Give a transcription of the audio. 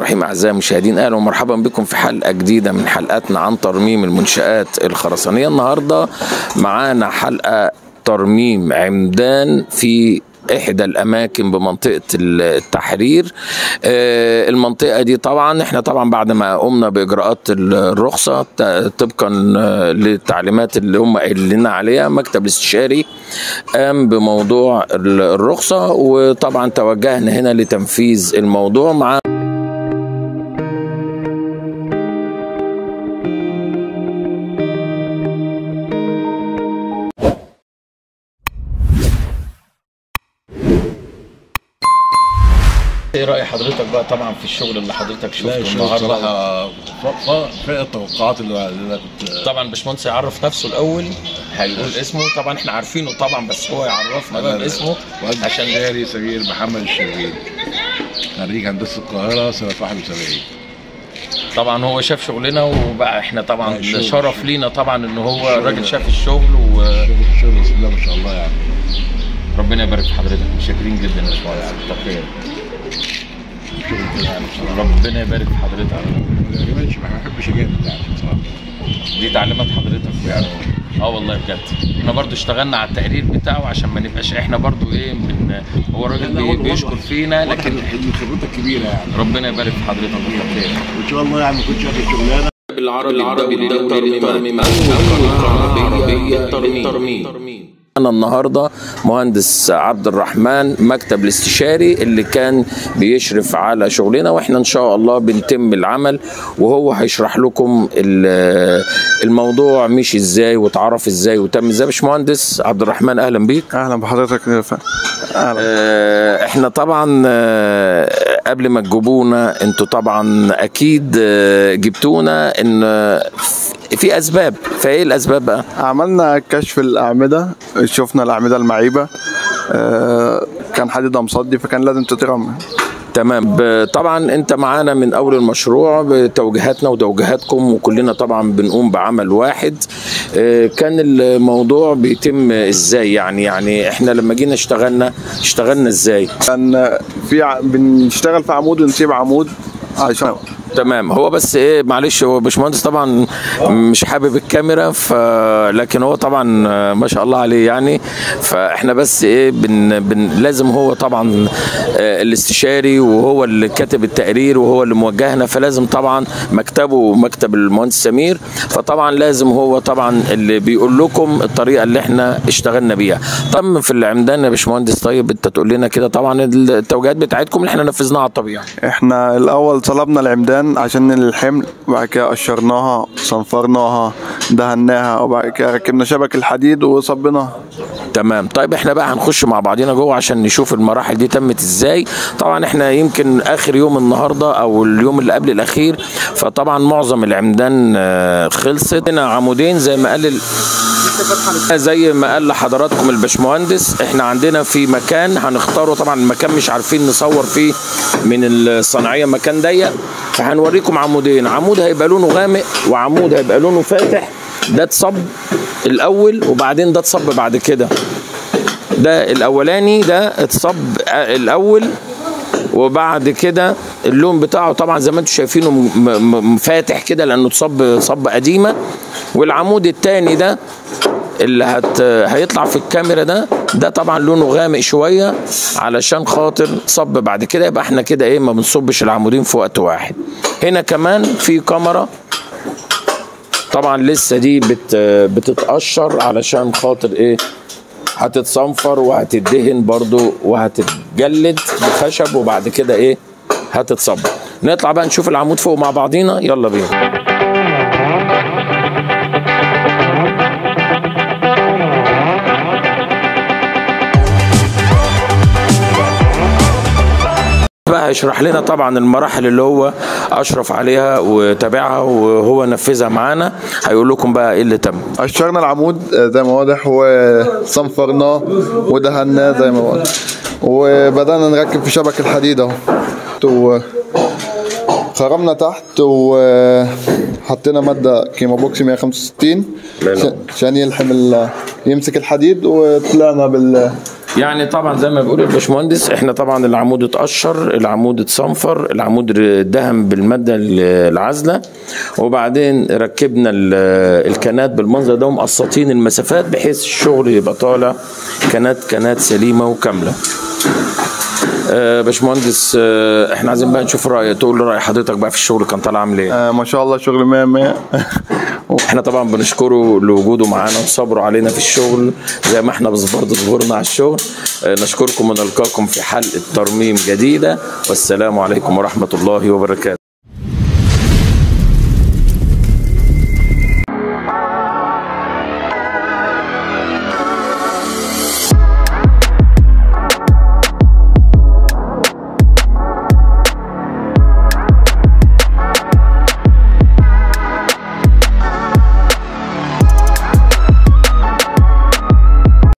الرحيم أعزائي المشاهدين أهلا ومرحبا بكم في حلقة جديدة من حلقاتنا عن ترميم المنشآت الخرسانية النهاردة معانا حلقة ترميم عمدان في احدى الاماكن بمنطقه التحرير آه، المنطقه دي طبعا احنا طبعا بعد ما قمنا باجراءات الرخصه ت- طبقا آه، للتعليمات اللي هم قايلين لنا عليها مكتب الاستشاري قام بموضوع ال- الرخصه وطبعا توجهنا هنا لتنفيذ الموضوع مع ايه راي حضرتك بقى طبعا في الشغل اللي حضرتك لا شفته الشغل النهارده بصراحة ف- ف- فاق التوقعات اللي اللي انا كنت طبعا باشمهندس يعرف نفسه الاول هيقول اسمه طبعا احنا عارفينه طبعا بس هو يعرفنا بقى باسمه عشان عشان غيري سمير محمد الشربيني خريج هندسة القاهرة سنة 71 طبعا هو شاف شغلنا وبقى احنا طبعا لا، الشغل- شرف لينا طبعا ان هو الشغل- الراجل شاف الشغل شغل الشغل بسم الله ما شاء الله يعني وربنا يبارك في حضرتك متشكرين جدا يا باشمهندس كتر خير الشغل كده يعني بصراحة ربنا يبارك في حضرتك ما بيعجبنيش ما بحبش اجامل يعني بصراحة دي تعليمات حضرتك يعني اه والله بجد احنا برضو اشتغلنا على التقرير بتاعه عشان ما نبقاش احنا برضو ايه من هو الراجل لا، بي- والله- بيشكر فينا لكن من خبرتك كبيرة يعني ربنا يبارك في حضرتك كتر خير وان شاء الله يعني ما كنتش واخد شغلانة بالعربي العربي الدولي للترميم أول قناة عربية للترميم أنا النهاردة مهندس عبد الرحمن مكتب الاستشاري اللي كان بيشرف على شغلنا واحنا إن شاء الله بنتم العمل وهو هيشرح لكم ال- الموضوع مشي ازاي واتعرف ازاي وتم ازاي باشمهندس عبد الرحمن أهلا بيك اهلا بحضرتك يا فندم. اهلا آه، احنا طبعا آه، قبل ما تجيبونا انتوا طبعا اكيد آه، جبتونا ان آه، في اسباب فايه الاسباب بقى عملنا كشف الاعمده شفنا الاعمده المعيبه آه، كان حديدها مصدي فكان لازم تترمم تمام ب- طبعا انت معانا من اول المشروع بتوجيهاتنا وتوجيهاتكم وكلنا طبعا بنقوم بعمل واحد آه، كان الموضوع بيتم ازاي يعني يعني احنا لما جينا اشتغلنا اشتغلنا ازاي كان في ع- بنشتغل في عمود ونسيب عمود عشان تمام هو بس ايه معلش هو باشمهندس طبعا مش حابب الكاميرا ف لكن هو طبعا آه، ما شاء الله عليه يعني فاحنا بس ايه بن... بن... لازم هو طبعا آه، الاستشاري وهو اللي كاتب التقرير وهو اللي موجهنا فلازم طبعا مكتبه مكتب المهندس سمير فطبعا لازم هو طبعا اللي بيقول لكم الطريقه اللي احنا اشتغلنا بيها طب في العمدان يا باشمهندس طيب انت تقول لنا كده طبعا التوجيهات بتاعتكم اللي احنا نفذناها على الطبيعه احنا الاول صلبنا العمدان عشان الحمل وبعد كده قشرناها صنفرناها دهناها وبعد كده ركبنا شبك الحديد وصبناها تمام طيب احنا بقى هنخش مع بعضينا جوه عشان نشوف المراحل دي تمت ازاي طبعا احنا يمكن اخر يوم النهارده او اليوم اللي قبل الاخير فطبعا معظم العمدان آه، خلصت هنا عمودين زي ما قال ال... زي ما قال لحضراتكم الباشمهندس احنا عندنا في مكان هنختاره طبعا المكان مش عارفين نصور فيه من الصناعيه مكان ضيق فهنوريكم عمودين عمود هيبقى لونه غامق وعمود هيبقى لونه فاتح ده اتصب الاول وبعدين ده اتصب بعد كده ده الاولاني ده اتصب الاول وبعد كده اللون بتاعه طبعا زي ما انتم شايفينه م- م- م- فاتح كده لانه اتصب صب قديمه والعمود التاني ده اللي هت هيطلع في الكاميرا ده ده طبعا لونه غامق شويه علشان خاطر صب بعد كده يبقى احنا كده ايه ما بنصبش العمودين في وقت واحد هنا كمان في كاميرا طبعا لسه دي بت بتتقشر علشان خاطر ايه هتتصنفر وهتدهن برضو وهتتجلد بخشب وبعد كده ايه هتتصب نطلع بقى نشوف العمود فوق مع بعضينا يلا بينا بقى هيشرح لنا طبعا المراحل اللي هو اشرف عليها وتابعها وهو نفذها معانا هيقول لكم بقى ايه اللي تم قشرنا العمود آه، زي ما واضح وصنفرناه ودهناه زي ما واضح وبدأنا نركب في شبك الحديد اهو و- خرمنا تحت وحطينا مادة كيما بوكسي 165 لا، لا. عشان- عشان يلحم ال- يمسك الحديد وطلعنا بال يعني طبعا زي ما بيقول الباشمهندس احنا طبعا العمود اتقشر العمود اتصنفر العمود دهن بالماده العازله وبعدين ركبنا ال- الكنات بالمنظر ده ومقسطين المسافات بحيث الشغل يبقى طالع كنات كنات سليمه وكامله آه، باشمهندس آه، احنا عايزين بقى نشوف راي تقول لي راي حضرتك بقى في الشغل كان طالع عامل ايه آه ما شاء الله شغل 100 100 احنا طبعا بنشكره لوجوده معانا وصبره علينا في الشغل زي ما احنا بس برضه صبرنا على الشغل آه، نشكركم ونلقاكم في حلقه ترميم جديده والسلام عليكم ورحمه الله وبركاته